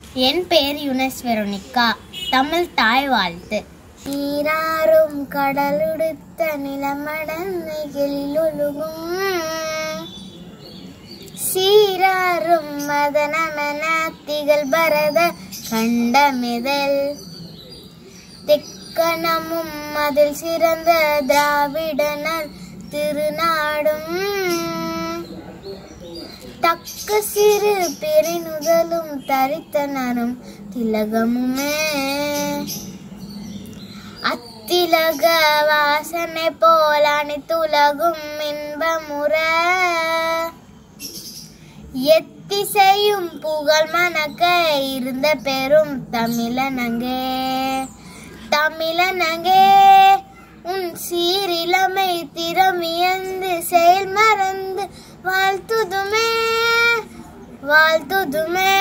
என் பெயர் யுனஸ் வெரோனிகா தமிழ் தாய் வாழ்த்து நீராறும் கடலுடுத்த நிலமடந்தைகளில் ஒழுகும் சீராறும் மதனமென திகழ் பரத கண்டமிதல் தெக்கணமும் அதில் சிறந்த திராவிடனர் திருநாடும் தக்க சிறு பெருநுதலும் தரித்தனரும் திலகமுமே அத்திலக வாசனை போல் அனைத்துலகும் இன்பமுற எத்திசையும் புகழ் மணக்க இருந்த பெரும் தமிழனங்கே தமிழனங்கே உன் சீரிலமை திறமியந்து செயல் மறந்து வாழ்த்துதுமே வாழ்த்துதுமே